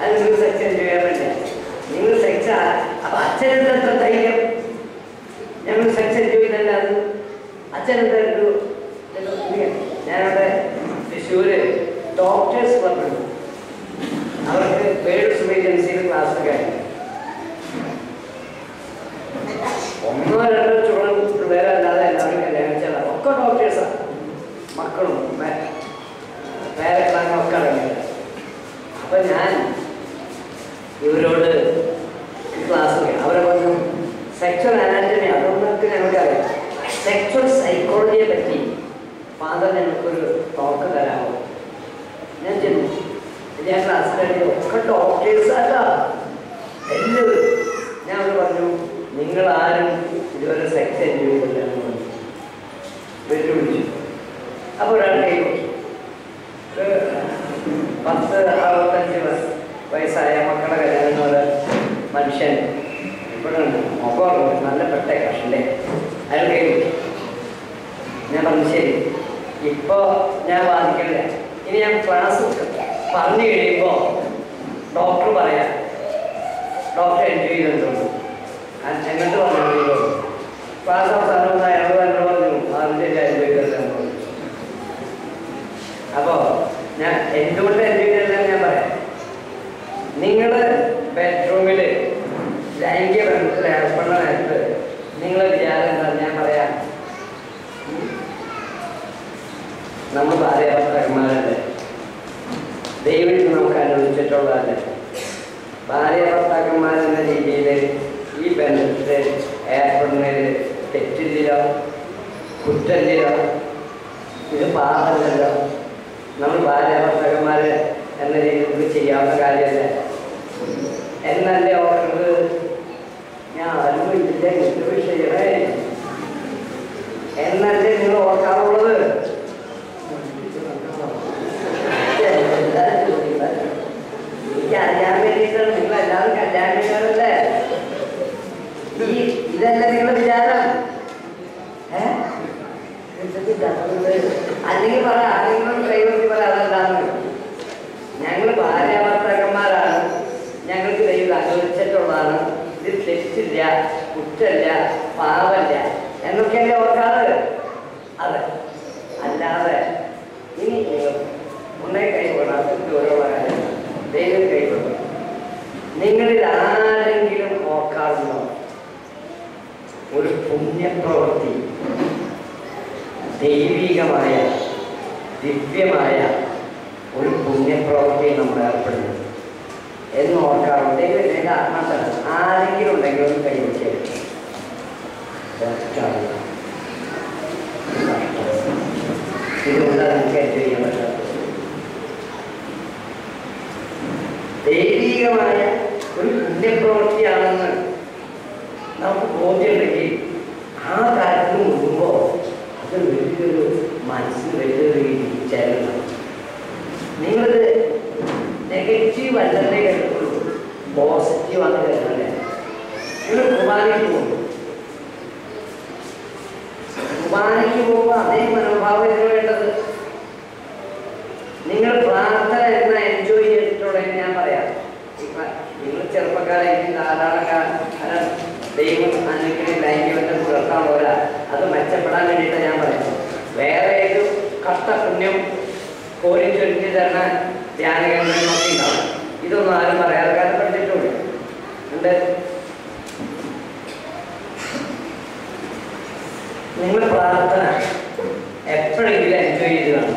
അത് നിങ്ങൾ sex enjoy ചെയ്യാൻ പറ്റില്ല നിങ്ങൾ സെക്സ് അപ്പൊ അച്ഛനെന്താ എത്ര ധൈര്യം ഞങ്ങൾ സെക്സ് എൻജോയ് ചെയ്തല്ല അത് അച്ഛനെന്താ ഒരു ഞാനവിടെ തൃശ്ശൂര് ഡോക്ടേഴ്സ് ക്ലബുണ്ട് അവർക്ക് പേഴ്സ് ഏജൻസിയിൽ ക്ലാസ് കഴിഞ്ഞു ഒന്നോ രണ്ടോ ചുളം പിള്ളേരല്ലാതെ എല്ലാവരും കല്യാണം ചെയ്താൽ ഒക്കെ ഡോക്ടേഴ്സാണ് മക്കളും പേരക്കളാങ്ങളും ഒക്കെ അടങ്ങിയത് അപ്പൊ ഞാൻ ഇവരോട് ക്ലാസ് അവരെ പറഞ്ഞു സെക്ച്വൽ അനാറ്റമി അതൊന്നൊക്കെ ഞങ്ങൾക്കറിയാം സെക്ച്വൽ സൈക്കോളജിയെ പറ്റി ഫാദർ ഞങ്ങൾക്കൊരു ടോക്ക് തരാമോ ഞാൻ ചെന്നു ഞാൻ ക്ലാസ് കഴിഞ്ഞു ഒക്കെ ഡോക്ടേഴ്സ് അല്ല എല്ലാവരും ഞാൻ അവർ പറഞ്ഞു നിങ്ങൾ ആരും ഇതുവരെ സെക്സ് എൻജോയ് ചെയ്തില്ല എന്ന് പറഞ്ഞു വെല്ലുവിളിച്ചു അപ്പോൾ ഒരാൾ കൈ കൊടുത്തു ഒരു പത്ത് അറുപത്തഞ്ച് വയസ്സ് വയസ്സായ മക്കളെ കല്യാണം പോലെ മനുഷ്യൻ ഇവിടെ ഉണ്ട് മുഖം നല്ല പെട്ട കഷല്ലേ അയാൾ കൈ കൊടുത്തു ഞാൻ പറഞ്ഞു ശരി ഇപ്പോൾ ഞാൻ വാദിക്കില്ല ഇനി ഞാൻ ക്ലാസ് പറഞ്ഞു കഴിയുമ്പോൾ ഡോക്ടർ പറയാം ഡോക്ടർ എൻജോയ് ചെയ്തിട്ടുണ്ട് എന്നിട്ട് പറഞ്ഞു ക്ലാസ് അവസാനം അയാൾ തന്നെ പറഞ്ഞു അതിൻ്റെ എൻജോയ് ചെയ്തിട്ടുണ്ട് അപ്പോൾ ഞാൻ എന്തുകൊണ്ട് എൻജോയ് ചെയ്തില്ല ഞാൻ പറയാം നിങ്ങൾ ബെഡ്റൂമിൽ ലൈംഗിക ബന്ധത്തിൽ ഏർപ്പെടുന്ന നേരത്ത് നിങ്ങളെ വിചാരം എന്താ ഞാൻ പറയാം നമ്മൾ ഭാര്യ ഭർത്താക്കന്മാരല്ലേ ദൈവത്തിൽ നമുക്ക് അനുവദിച്ചിട്ടുള്ളതല്ലേ ഭാര്യ ഭർത്താക്കന്മാരെന്ന രീതിയിൽ ഈ ബന്ധത്തിൽ ഏർപ്പെടുന്നതിൽ തെറ്റില്ലല്ലോ കുറ്റമില്ലല്ലോ ഇത് പാപമല്ലല്ലോ നമ്മൾ ഭാര്യ ഭർത്താക്കന്മാർ എന്ന രീതിയിൽ ചെയ്യാവുന്ന കാര്യമല്ല എന്നല്ലേ ഓർക്കുന്നത് ഞാൻ ആരും ഇതിൻ്റെ എന്ത് വിഷയമേ എന്നല്ലേ നിങ്ങൾ ഓർക്കാറുള്ളത് എനിക്ക് അറിയാൻ വേണ്ടിയിട്ടാണ് നിങ്ങൾ എല്ലാവരും കല്യാണിക്കാരല്ലേ ഈ ഇതല്ല നിങ്ങളുടെ വിചാരം ഏ? എന്തൊക്കെ ഇതാക്കുന്നത്? അല്ലെങ്കിൽ പറ ആരെങ്കിലും കൈവത്തി പറ അതെന്താണ് ഞങ്ങൾ ഭാര്യ ഭർത്താക്കന്മാരാണ് ഞങ്ങൾക്ക് ദൈവം അനുവദിച്ചിട്ടുള്ളതാണ് ഇത് തെറ്റില്ല കുറ്റമില്ല പാവല്ല എന്നൊക്കെയല്ലേ ഓർക്കാറ് അതെ അല്ലാതെ ഇനി നിങ്ങൾ ഉണ്ണെ കൈകൊള്ളാം അത് ദൂരമുള്ള കാര്യമാണ് ദൈവം കൈകൊള്ളും നിങ്ങളിൽ ആരെങ്കിലും ഓർക്കാറുണ്ടോ ഒരു പുണ്യപ്രവൃത്തി ദൈവികമായ ദിവ്യമായ ഒരു പുണ്യപ്രവൃത്തി നമ്മൾ ഏർപ്പെടുന്നു എന്ന് ഓർക്കാറുണ്ട് ദൈവം എൻ്റെ ആത്മാർത്ഥന ആരെങ്കിലും ഉണ്ടെങ്കിൽ ഒന്ന് കൈവച്ചേ ഇതുകൊണ്ട് നമുക്ക് എൻജോയ് ചെയ്യാൻ പറ്റാത്തത് ദൈവികമായ ഒരു പുണ്യപ്രവൃത്തിയാണെന്ന് നമുക്ക് ബോധ്യമുണ്ടെങ്കിൽ ആ കാര്യത്തിന് മുമ്പോ അത് വലിയൊരു മനസ്സിന് വലിയൊരു തിരിച്ചറിയണം നിങ്ങളിത് നെഗറ്റീവ് അല്ലല്ലേ കേട്ടുള്ളൂ പോസിറ്റീവ് ആണ് കേട്ടല്ലേ നിങ്ങൾ കുർബാനയ്ക്ക് പോകും കുർബാനയ്ക്ക് പോകുമ്പോൾ അതേ മനോഭാവത്തിന് വേണ്ടത് നിങ്ങൾ പ്രാർത്ഥന എന്ന എൻജോയ് ചെയ്തിട്ടുള്ളതെന്ന് ഞാൻ പറയാം ഇപ്പൊ നിങ്ങൾ ചെറുപ്പക്കാരെങ്കിൽ ധാരാളക്കാരൻ ദൈവം അല്ലെങ്കിൽ ലൈംഗികത്തെ പുലർത്താൻ പോരാ അത് മെച്ചപ്പെടാൻ വേണ്ടിയിട്ട് ഞാൻ പറയാം വേറെ ഏത് കഷ്ടപുണ്യം കോരി ചൊരിഞ്ഞ് തരുന്ന ധ്യാന കേന്ദ്രങ്ങളൊക്കെ ഉണ്ടാവും ഇതൊന്നും ആരും പറയാതെ കാലം പഠിച്ചിട്ടുണ്ട് ഉണ്ട് നിങ്ങൾ പ്രാർത്ഥന എപ്പോഴെങ്കിലും എൻജോയ് ചെയ്ത് കാണും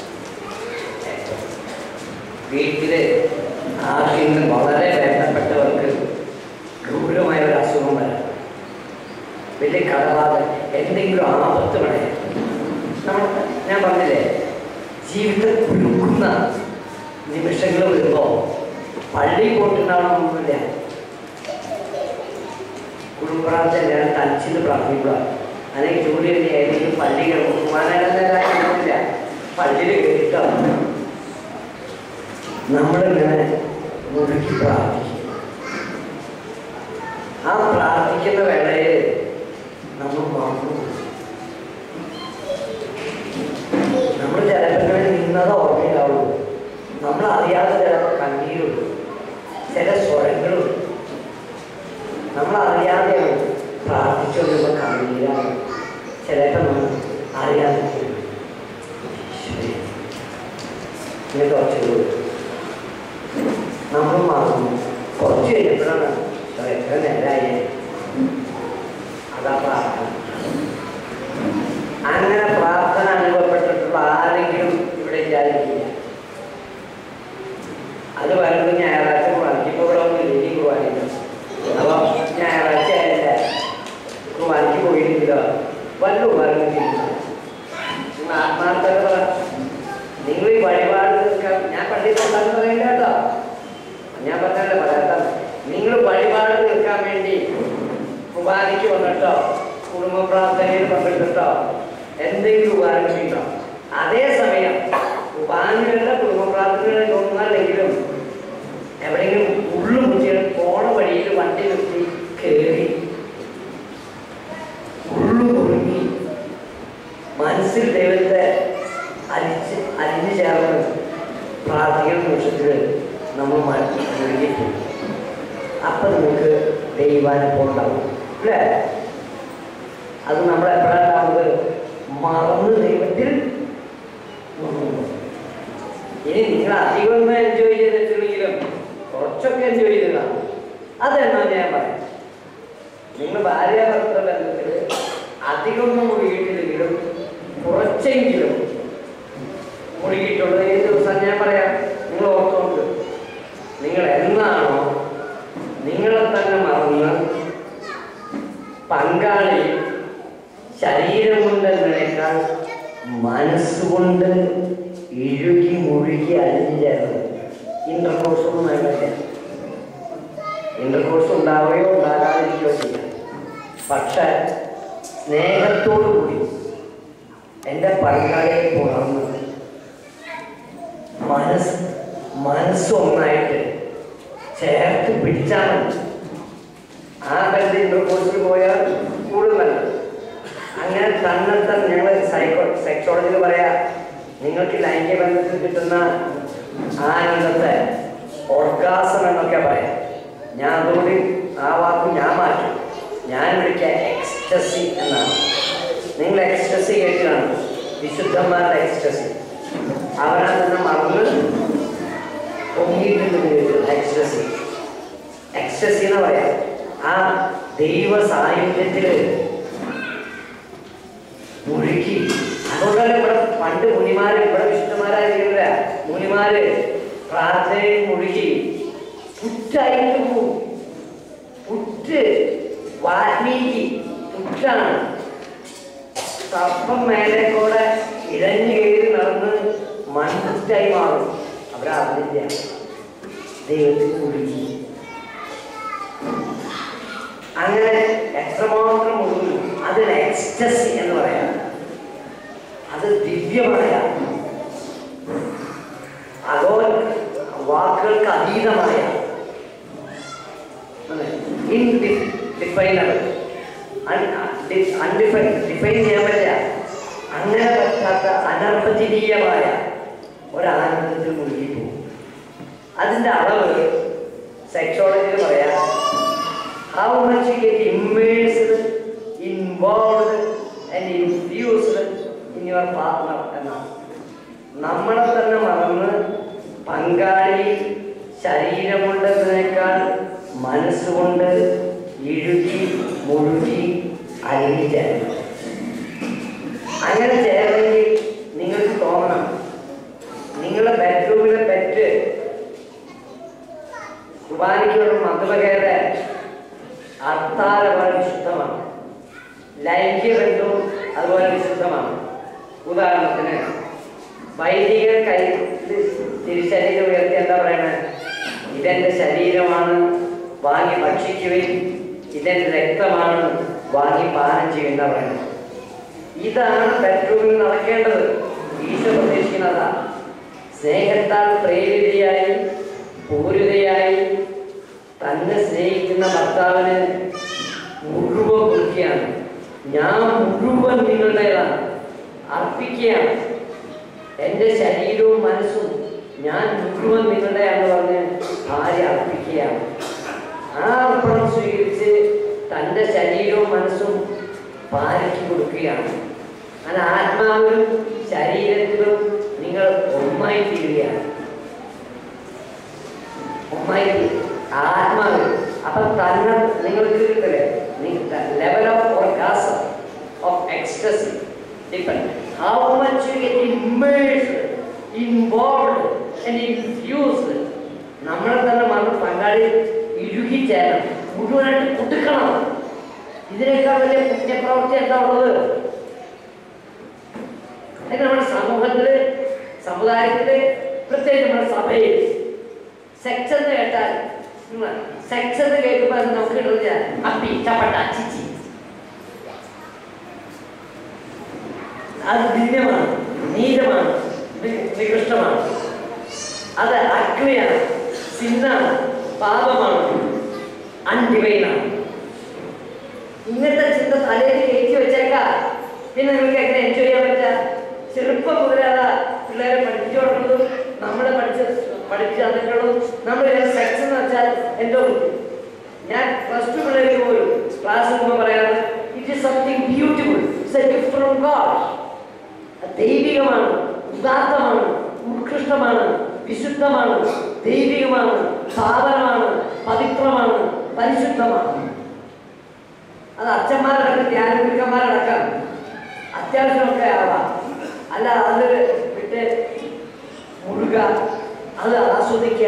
വീട്ടില് ആർക്കെങ്കിലും വളരെ വേണ്ടപ്പെട്ടവർക്ക് ഗൗരവമായ ഒരു അസുഖം വരാം വലിയ കടബാധ എന്തെങ്കിലും ആപത്ത് പറയാം നമ്മൾ ഞാൻ പറഞ്ഞില്ലേ ജീവിതം കുലുക്കുന്ന നിമിഷങ്ങൾ വരുമ്പോൾ പള്ളി പോയിട്ടുണ്ടാവണമെന്നില്ല കുടുംബപ്രാർത്ഥന ഞാൻ തനിച്ചിട്ട് പ്രാർത്ഥിക്കുക അല്ലെങ്കിൽ ജോലി ഏതെങ്കിലും പള്ളികൾ കുർബാനയുടെ കാര്യമൊന്നുമില്ല പള്ളിയിൽ കേട്ടിട്ടാണ് നമ്മളിങ്ങനെ മുറുക്കി പ്രാർത്ഥിക്കും ആ പ്രാർത്ഥിക്കുന്ന വേളയിൽ നമ്മൾ മറന്നു പോകും. നമ്മൾ ചിലപ്പോൾ ഇങ്ങനെ നിന്നത് ഓർമ്മയുണ്ടാവുള്ളൂ നമ്മൾ അറിയാതെ ചിലപ്പോൾ കണ്ണീരുള്ളൂ പലർക്കും ഞായറാഴ്ച കുർബാനയ്ക്ക് ഇപ്പോൾ ഇവിടെ ഒന്നും ഇല്ല ഈ കുർബാനയില്ല അപ്പോൾ ഞായറാഴ്ച ആയില്ല കുർബാനയ്ക്ക് പോയിട്ടില്ല വല്ല കുർബാനയ്ക്ക് നിങ്ങൾ ആത്മാർത്ഥത പറ നിങ്ങൾ ഈ വഴിപാട് തീർക്കാൻ ഞാൻ പള്ളിയിൽ കൊണ്ടാന്ന് പറയില്ല കേട്ടോ ഞാൻ പറഞ്ഞല്ലേ പറയാത്ത നിങ്ങൾ വഴിപാട് തീർക്കാൻ വേണ്ടി കുർബാനയ്ക്ക് വന്നിട്ടോ കുടുംബ പ്രാർത്ഥനയിൽ പങ്കെടുത്തിട്ടോ എന്തെങ്കിലും ഉപകാരം ചെയ്യട്ടോ അതേസമയം കുർബാനകളുടെ കുടുംബ പ്രാർത്ഥനകളിൽ തോന്നുന്നില്ലെങ്കിലും എവിടെയെങ്കിലും ഉള്ളു കുട്ടികൾ പോണ വഴിയിൽ വണ്ടി നിർത്തി കയറി ഉള്ളു കുടുങ്ങി മനസ്സിൽ ദൈവത്തെ അലിച്ച് അലിഞ്ഞു ചേർന്ന് പ്രാർത്ഥിക്കുന്ന നിമിഷത്തിൽ നമ്മൾ മനസ്സിലേക്ക് അപ്പൊ നമുക്ക് ദൈവാനുഭവം ഉണ്ടാവും അല്ലേ അത് നമ്മൾ എപ്പോഴാണ് ഉണ്ടാവുന്നത് മറന്ന് ദൈവത്തിൽ മുങ്ങുന്നു. ഇനി നിങ്ങൾ അധികം ഒന്നും എൻജോയ് ചെയ്തിട്ടുണ്ടെങ്കിലും കുറച്ചൊക്കെ എൻജോയ് ചെയ്തതാണ് അതെന്നാ ഞാൻ പറയാം നിങ്ങൾ ഭാര്യ ഭർത്തൃ ബന്ധത്തിൽ അധികമൊന്നും മുഴുകിയിട്ടില്ലെങ്കിലും കുറച്ചെങ്കിലും മുഴുകിയിട്ടുള്ളത് ഏത് ദിവസം ഞാൻ പറയാം നിങ്ങൾ ഓർത്തുകൊണ്ട് നിങ്ങൾ എന്നാണോ നിങ്ങളെ തന്നെ മറന്ന് പങ്കാളി ശരീരം കൊണ്ടെന്നതിനേക്കാൾ മനസ്സുകൊണ്ട് ഇഴുകി മുഴുകി അലിഞ്ഞു ചേർന്നത് ഇന്റർകോഴ്സ് ഒന്നും വേണ്ടില്ല ഇന്റർകോഴ്സ് ഉണ്ടാവുകയോ ഉണ്ടാകാതിരിക്കുകയോ ചെയ്യാം പക്ഷെ സ്നേഹത്തോടു കൂടി എൻ്റെ പങ്കാളിയെ പുണർന്ന് മനസ്സ് മനസ്സൊന്നായിട്ട് ചേർത്ത് പിടിച്ചാൽ മതി ആ ബന്ധം ഇന്റർകോഴ്സിൽ പോയാൽ കൂടുതൽ നല്ലത് അങ്ങനെ തന്നെത്താൻ ഞങ്ങൾ സൈക്കോ സെക്സോളജിയിൽ പറയാ നിങ്ങൾക്ക് ലൈംഗിക ബന്ധത്തിൽ കിട്ടുന്ന ആനന്ദത്തെ ഓർഗാസം എന്നൊക്കെ പറയാം ഞാൻ അതുകൊണ്ട് ആ വാക്ക് ഞാൻ മാറ്റും ഞാൻ വിളിക്കുക എക്സ്റ്റസി എന്നാണ് നിങ്ങൾ എക്സ്റ്റസി കേട്ടിട്ടാണ് വിശുദ്ധന്മാരുടെ എക്സ്റ്റസി അവരെ തന്നെ മറന്ന് പൊങ്ങിയിട്ടുണ്ട് എക്സ്റ്റസി എക്സ്റ്റസി എന്ന് പറയാം ആ ദൈവ സാന്നിധ്യത്തില് മുഴുകി അതുകൊണ്ടല്ലേ ഇവിടെ പണ്ട് മുനിമാര് ഇവിടെ വിശുദ്ധന്മാരായിരിക്കില്ല മുനിമാര് പ്രാർത്ഥനയിൽ മുഴുകി പുറ്റായിട്ട് പോവും പുറ്റ് വാൽമീകി പുറ്റാണ് സർപ്പം മേലെ കൂടെ ഇഴഞ്ഞു കയറി നടന്ന് മൺപുറ്റായി മാറും അവരറിഞ്ഞില്ല ദൈവത്തിൽ മുഴുകി അങ്ങനെ എത്രമാത്രം മുഴുകുന്നു അതിന് എക്സ്റ്റസി എന്ന് പറയാം അത് ദിവ്യമായ അതോ വാക്കുകൾക്ക് അതീതമായ ഇൻഡിഫൈനബിൾ അൺഡിഫൈൻ ഡിഫൈൻ ചെയ്യാൻ പറ്റില്ല അങ്ങനെ പറ്റാത്ത അനർവചനീയമായ ഒരാനന്ദത്തിൽ മുഴുകി പോകും അതിൻ്റെ അളവ് സെക്സോളജിയിൽ പറയാം how much you get immersed, involved, and infused in your partner എന്നാണ് നമ്മളെ തന്നെ മറന്ന് പങ്കാളി ശരീരം കൊണ്ടതിനേക്കാൾ മനസ്സുകൊണ്ട് ഇഴുകി മുഴുകി അലിഞ്ഞു ചേരണം അങ്ങനെ ചേരണമെങ്കിൽ നിങ്ങൾക്ക് തോന്നണം നിങ്ങളുടെ ബെഡ്റൂമിലെ ബെഡ് കുർബാനയ്ക്കുള്ള മധുവകയുടെ അർത്ഥാര പോലെ വിശുദ്ധമാണ് ലൈംഗിക ബന്ധവും അതുപോലെ വിശുദ്ധമാണ് ഉദാഹരണത്തിന് വൈദികർ കൈ തിരിശരീരം ഉയർത്തി എന്താ പറയണേ ഇതെന്റെ ശരീരമാണ് വാങ്ങി ഭക്ഷിക്കുകയും ഇതെന്റെ രക്തമാണ് വാങ്ങി പാനം ചെയ്യുന്ന പറയുന്നത് ഇതാണ് ബെഡ്റൂമിൽ നടക്കേണ്ടത് ഈശോ പ്രതീക്ഷിക്കുന്നതാ സ്നേഹത്താൽ പ്രേരിതയായി പൂരിതയായി തന്നെ സ്നേഹിക്കുന്ന ഭർത്താവിന് മുഴുവൻ കൊടുക്കുകയാണ് ഞാൻ മുഴുവൻ നിങ്ങളുടേതാണ് അർപ്പിക്കുകയാണ് എൻ്റെ ശരീരവും മനസ്സും ഞാൻ മുഴുവൻ നിങ്ങളുടെയാണെന്ന് പറഞ്ഞ് ഭാര്യ അർപ്പിക്കുകയാണ് ആ അർപ്പണം സ്വീകരിച്ച് തൻ്റെ ശരീരവും മനസ്സും ഭാര്യയ്ക്ക് കൊടുക്കുകയാണ് അങ്ങനെ ആത്മാവിലും ശരീരത്തിലും നിങ്ങൾ ഒന്നായി തീരുകയാണ് ഒന്നായി തീരും. ആത്മാവിൽ അപ്പൊ തന്നെ നിങ്ങൾക്ക് കിട്ടില്ലേ level of orgasm of ecstasy depend how much you get immersed involve and infused നമ്മളെ തന്നെ മറന്ന് പങ്കാളി ഇഴുകി ചേരണം മുഴുവനായിട്ട് കുട്ടിക്കണം ഇതിനേക്കാൾ വലിയ പുണ്യപ്രവൃത്തി എന്താ ഉള്ളത് അല്ലെങ്കിൽ നമ്മുടെ സമൂഹത്തില് സമുദായത്തില് പ്രത്യേകിച്ച് നമ്മുടെ സഭയിൽ സെക്സ് എന്ന് കേട്ടാൽ സെക്സ് എന്ന് കേൾക്കുമ്പോൾ അത് നമുക്ക് കിട്ടുന്ന അപ്പി ചപ്പട്ട ചിച്ചി അത് ദിവ്യമാണ് നീലമാണ് നി- നികൃഷ്ടമാണ് അത് അഗ്നിയാണ് സിന്നാണ് പാപമാണ് അൺഡിവൈനാണ് ഇങ്ങനത്തെ ചിന്ത തലയിൽ കയറ്റി വെച്ചേക്കാം പിന്നെ നിങ്ങൾക്ക് എങ്ങനെ എൻജോയ് ചെയ്യാൻ പറ്റുക ചെറുപ്പം മുതലാതെ പിള്ളേരെ പഠിപ്പിച്ചു കൊടുക്കുന്നതും നമ്മൾ പഠിച്ച് പഠിച്ച് തന്നിട്ടുള്ളതും നമ്മൾ സെക്സ് എന്ന് വെച്ചാൽ എന്തോ ബുദ്ധി. ഞാൻ പ്ലസ് ടു പിള്ളേർക്ക് പോലും ക്ലാസ് പോകുമ്പോൾ പറയാറ് it is something beautiful it's a gift from God ദൈവികമാണ് ഉദാത്തമാണ് ഉത്കൃഷ്ടമാണ് വിശുദ്ധമാണ് ദൈവികമാണ് സാധനമാണ് പവിത്രമാണ് പരിശുദ്ധമാണ് അത് അച്ഛന്മാരടക്കം ധ്യാനഗുരുക്കന്മാരടക്കം അത്യാവശ്യമൊക്കെ ആവാം അല്ല അത് വിട്ട് മുഴുക അത് ആസ്വദിക്കുക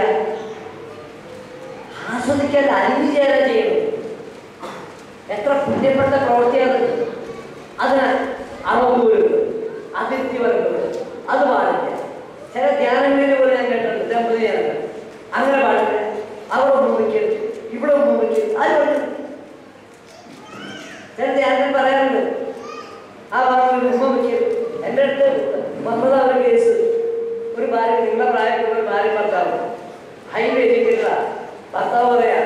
ആസ്വദിക്കാൻ അനുചേര ചെയ്യണം എത്ര പുണ്യപ്പെട്ട പ്രവൃത്തിയാണ് അതിന് അളവ് വരുന്നത് അതിർത്തി വരുന്നത് അത് പാടില്ല ചില ധ്യാനങ്ങളിൽ പോലെ ഞാൻ കേട്ടിട്ടുണ്ട് ദമ്പതിയാണ് അങ്ങനെ പാടില്ല അവിടെ മുമ്പിക്കും ഇവിടെ മുമ്പിക്കും അത് പറഞ്ഞു ചില ധ്യാനത്തിൽ പറയാറുണ്ട് ആ വാക്കിൽ ഉമ്മ വയ്ക്കും എൻ്റെ അടുത്ത് വന്നതാ ഒരു കേസ് ഒരു ഭാര്യ നിങ്ങളുടെ പ്രായത്തിലുള്ള ഒരു ഭാര്യ ഭർത്താവ് ഹൈവേ എത്തിയിട്ടില്ല ഭർത്താവ് പറയാ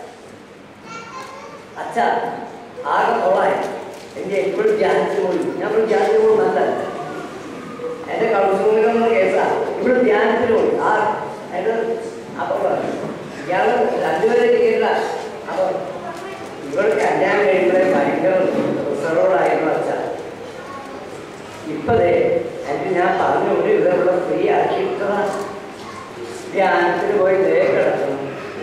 അച്ഛ ആകെ കൊള്ളായി എനിക്ക് എപ്പോഴും ധ്യാനത്തിന് പോയി ഞാൻ ഇവിടെ ധ്യാനത്തിന് പോയി നല്ല എൻ്റെ കൗൺസിലിംഗിലുള്ള കേസാ ഇവിടെ ധ്യാനത്തിന് പോയി ആ എൻ്റെ അപ്പൊ പറഞ്ഞു ഇയാൾ രണ്ടുപേരെ കേട്ടില്ല അപ്പൊ ഇവിടെ കല്യാണം കഴിയുമ്പോഴേ ഭയങ്കര റിസർവോടായിരുന്നു അച്ഛ ഇപ്പതേ എനിക്ക് ഞാൻ പറഞ്ഞുകൊണ്ട് ഇവരുടെ ഫ്രീ ആക്കിയിട്ട ധ്യാനത്തിന് പോയി ദേ കിടക്കണം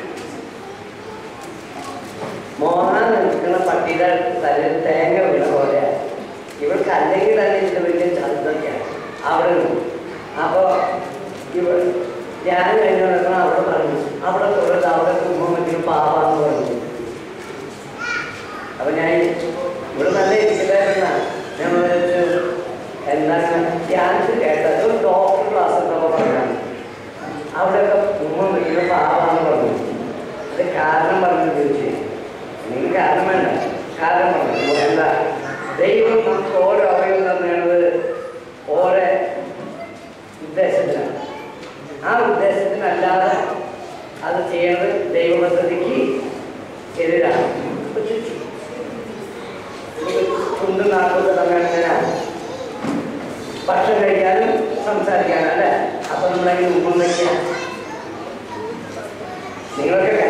മോഹൻ നിൽക്കുന്ന പട്ടിയുടെ തലയിൽ തേങ്ങ വീണ പോലെ ഇവർക്ക് അല്ലെങ്കിൽ തന്നെ ഇതിന്റെ വലിയ ചന്തൊക്കെയാണ് അവിടെ നിന്ന് അപ്പോൾ ഇവർ ഞാൻ കഴിഞ്ഞ നടക്കണം അവിടെ പറഞ്ഞു അവിടെ തൊഴിൽ അവിടെ കുമ്പമറ്റിന് പാവാന്ന് പറഞ്ഞു അപ്പൊ ഞാൻ ഇവിടെ നല്ല ഇരിക്കലായിരുന്ന ഞാൻ വിചാരിച്ചു എന്താണ് ധ്യാനത്തിൽ കേട്ടത് ഒരു ഡോക്ടർ ക്ലാസ് എന്നൊക്കെ പറഞ്ഞാണ് അവിടെയൊക്കെ ഉമ്മ വീണ് പാവാന്ന് പറഞ്ഞു അത് കാരണം പറഞ്ഞു ചോദിച്ചു നിങ്ങൾ കാരണം വേണ്ട കാരണം പറഞ്ഞു എന്താ ദൈവം നമുക്ക് ഓരോ അവയവം തന്നെയാണത് ഓരോ ഉദ്ദേശത്തിലാണ് ആ ഉദ്ദേശത്തിനല്ലാതെ അത് ചെയ്യേണ്ടത് ദൈവപദ്ധതിക്ക് എതിരാണ് കുണ്ടും നാൽപ്പത് തമ്മിലാണ് ഭക്ഷണം കഴിക്കാനും സംസാരിക്കാനും അല്ലേ അപ്പൊ നമ്മളെങ്ങനെ ഉമ്മ വയ്ക്കുക നിങ്ങളൊക്കെ